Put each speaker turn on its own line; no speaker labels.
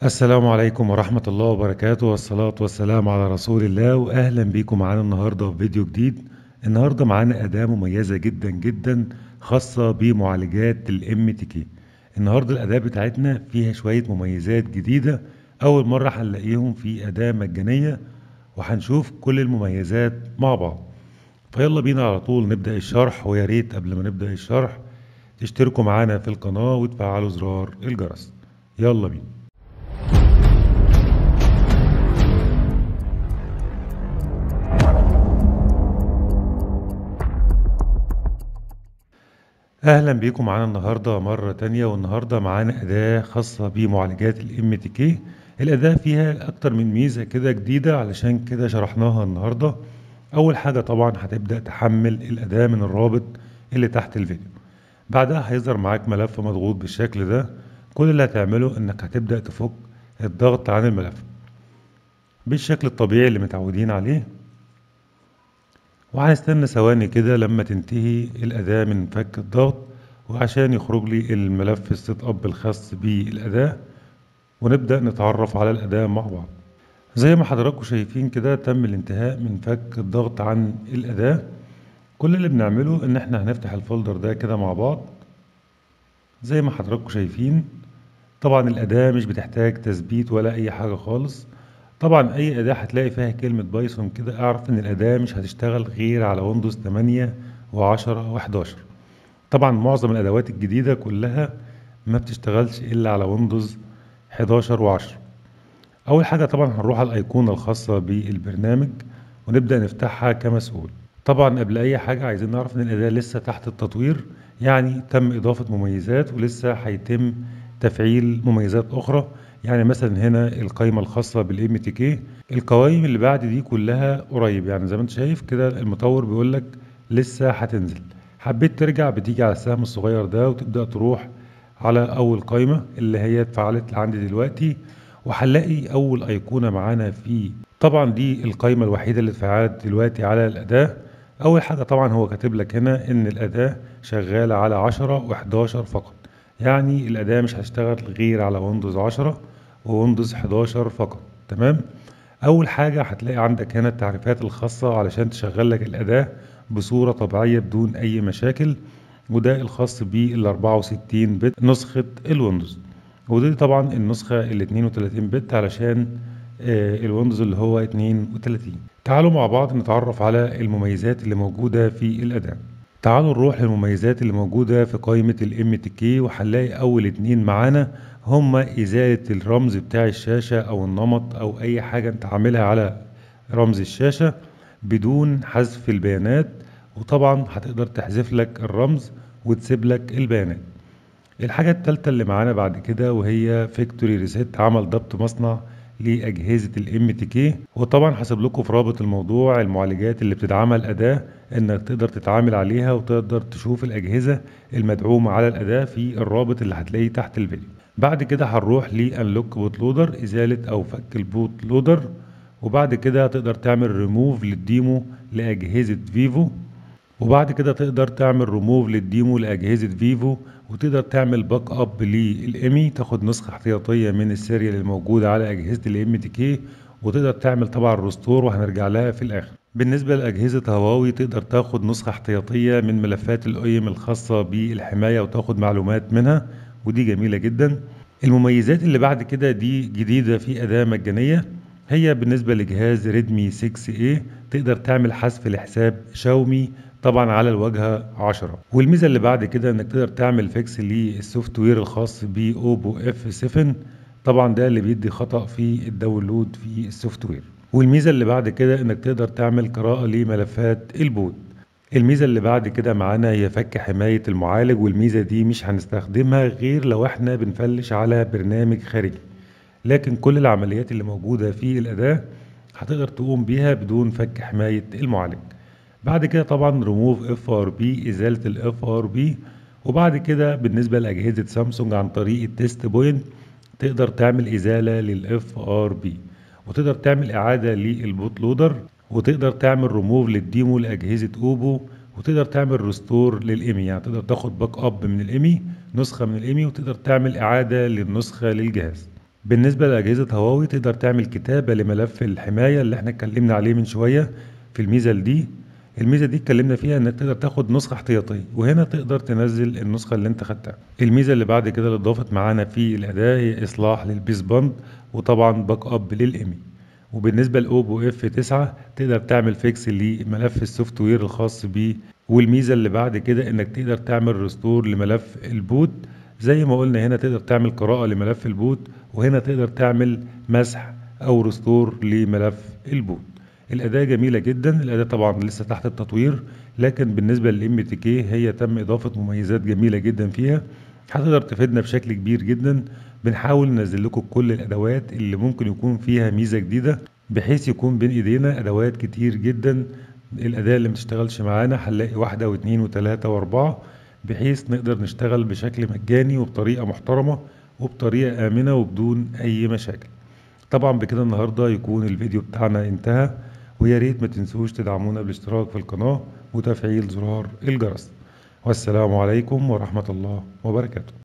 السلام عليكم ورحمة الله وبركاته والصلاة والسلام على رسول الله وأهلا بيكم معانا النهاردة في فيديو جديد النهاردة معانا أداة مميزة جدا جدا خاصة بمعالجات الام تي كي النهاردة الأداة بتاعتنا فيها شوية مميزات جديدة أول مرة هنلاقيهم في أداة مجانية وهنشوف كل المميزات مع بعض فيلا بينا على طول نبدأ الشرح ويا ريت قبل ما نبدأ الشرح تشتركوا معانا في القناة وتفعلوا زرار الجرس يلا بينا اهلا بيكم معانا النهارده مره تانية والنهارده معانا اداه خاصه بمعالجات الام تي كي الاداه فيها اكتر من ميزه كده جديده علشان كده شرحناها النهارده اول حاجه طبعا هتبدا تحمل الاداه من الرابط اللي تحت الفيديو بعدها هيظهر معاك ملف مضغوط بالشكل ده كل اللي هتعمله انك هتبدا تفك الضغط عن الملف بالشكل الطبيعي اللي متعودين عليه وهنستنى ثواني كده لما تنتهي الأداة من فك الضغط وعشان يخرج لي الملف السيت اب الخاص بالأداة ونبدأ نتعرف على الأداة مع بعض زي ما حضراتكم شايفين كده تم الانتهاء من فك الضغط عن الأداة كل اللي بنعمله ان احنا هنفتح الفولدر ده كده مع بعض زي ما حضراتكم شايفين طبعا الأداة مش بتحتاج تثبيت ولا أي حاجة خالص طبعا اي اداة هتلاقي فيها كلمة بايثون كده اعرف ان الاداة مش هتشتغل غير على ويندوز 8 و10 و11 طبعا معظم الادوات الجديدة كلها ما بتشتغلش الا على ويندوز 11 و10 اول حاجة طبعا هنروح على الايقونة الخاصة بالبرنامج ونبدأ نفتحها كمسؤول طبعا قبل اي حاجة عايزين نعرف ان الاداة لسه تحت التطوير يعني تم اضافة مميزات ولسه هيتم تفعيل مميزات اخرى يعني مثلا هنا القائمة الخاصة بالام تي كي القوائم اللي بعد دي كلها قريب يعني زي ما انت شايف كده المطور بيقول لك لسه هتنزل حبيت ترجع بتيجي على السهم الصغير ده وتبدأ تروح على اول قائمة اللي هي اتفعلت عندي دلوقتي وهنلاقي اول ايقونة معانا في طبعا دي القائمة الوحيدة اللي اتفعلت دلوقتي على الاداة اول حاجة طبعا هو كاتب لك هنا ان الاداة شغالة على 10 و11 فقط يعني الاداة مش هتشتغل غير على ويندوز 10 وويندوز 11 فقط تمام اول حاجة هتلاقي عندك هنا التعريفات الخاصة علشان تشغل لك الاداة بصورة طبيعية بدون اي مشاكل وده الخاص بال 64 بت نسخة الويندوز ودي طبعا النسخة ال 32 بت علشان آه الويندوز اللي هو 32 تعالوا مع بعض نتعرف على المميزات اللي موجودة في الاداة تعالوا نروح للمميزات اللي موجودة في قائمة الام تي كي وهنلاقي اول اتنين معانا هما ازالة الرمز بتاع الشاشة او النمط او اي حاجة انت عاملها على رمز الشاشة بدون حذف البيانات وطبعا هتقدر تحذف لك الرمز وتسيب لك البيانات الحاجة التالتة اللي معانا بعد كده وهي فيكتوري ريسيت عمل ضبط مصنع لأجهزة الام تي كي وطبعا هسيب لكم في رابط الموضوع المعالجات اللي بتدعمها الأداة انك تقدر تتعامل عليها وتقدر تشوف الأجهزة المدعومة على الأداة في الرابط اللي هتلاقيه تحت الفيديو بعد كده هنروح لانلوك بوت لودر ازالة او فك البوت لودر وبعد كده تقدر تعمل ريموف للديمو لأجهزة فيفو وبعد كده تقدر تعمل ريموف للديمو لأجهزة فيفو وتقدر تعمل باك اب للإيمي تاخد نسخة احتياطية من السيريال الموجودة على أجهزة الام تي كي وتقدر تعمل طبعا ريستور وهنرجع لها في الآخر بالنسبة لأجهزة هواوي تقدر تاخد نسخة احتياطية من ملفات الأيم الخاصة بالحماية وتاخد معلومات منها ودي جميلة جدا المميزات اللي بعد كده دي جديدة في أداة مجانية هي بالنسبة لجهاز ريدمي 6A تقدر تعمل حذف لحساب شاومي طبعا على الواجهة 10 والميزة اللي بعد كده انك تقدر تعمل فيكس للسوفت وير الخاص بأوبو اف 7 طبعا ده اللي بيدي خطأ في الداونلود في السوفت وير والميزة اللي بعد كده انك تقدر تعمل قراءة لملفات البوت الميزة اللي بعد كده معانا هي فك حماية المعالج والميزة دي مش هنستخدمها غير لو احنا بنفلش على برنامج خارجي لكن كل العمليات اللي موجودة في الأداة هتقدر تقوم بيها بدون فك حماية المعالج بعد كده طبعا ريموف اف ار بي ازالة الاف ار بي وبعد كده بالنسبة لأجهزة سامسونج عن طريق التيست بوينت تقدر تعمل ازالة للاف ار بي وتقدر تعمل اعادة للبوت لودر وتقدر تعمل ريموف للديمو لاجهزه اوبو وتقدر تعمل ريستور للايمي يعني تقدر تاخد باك اب من الايمي نسخه من الايمي وتقدر تعمل اعاده للنسخه للجهاز بالنسبة لأجهزة هواوي تقدر تعمل كتابة لملف الحماية اللي احنا اتكلمنا عليه من شوية في الميزة دي الميزة دي اتكلمنا فيها انك تقدر تاخد نسخة احتياطية وهنا تقدر تنزل النسخة اللي انت خدتها الميزة اللي بعد كده اللي اتضافت معانا في الأداة هي إصلاح للبيس باند وطبعا باك اب للإيمي وبالنسبة لأوبو اف 9 تقدر تعمل فيكس لملف السوفت وير الخاص بيه والميزة اللي بعد كده انك تقدر تعمل ريستور لملف البوت زي ما قلنا هنا تقدر تعمل قراءة لملف البوت وهنا تقدر تعمل مسح او ريستور لملف البوت الأداة جميلة جدا الأداة طبعا لسه تحت التطوير لكن بالنسبة للام تي كي هي تم إضافة مميزات جميلة جدا فيها هتقدر تفيدنا بشكل كبير جدا بنحاول ننزل لكم كل الأدوات اللي ممكن يكون فيها ميزة جديدة بحيث يكون بين إيدينا أدوات كتير جدا الأداة اللي متشتغلش معانا هنلاقي واحدة واثنين وثلاثة وأربعة بحيث نقدر نشتغل بشكل مجاني وبطريقة محترمة وبطريقة آمنة وبدون أي مشاكل طبعا بكده النهاردة يكون الفيديو بتاعنا انتهى ويا ريت ما تنسوش تدعمونا بالاشتراك في القناة وتفعيل زرار الجرس والسلام عليكم ورحمة الله وبركاته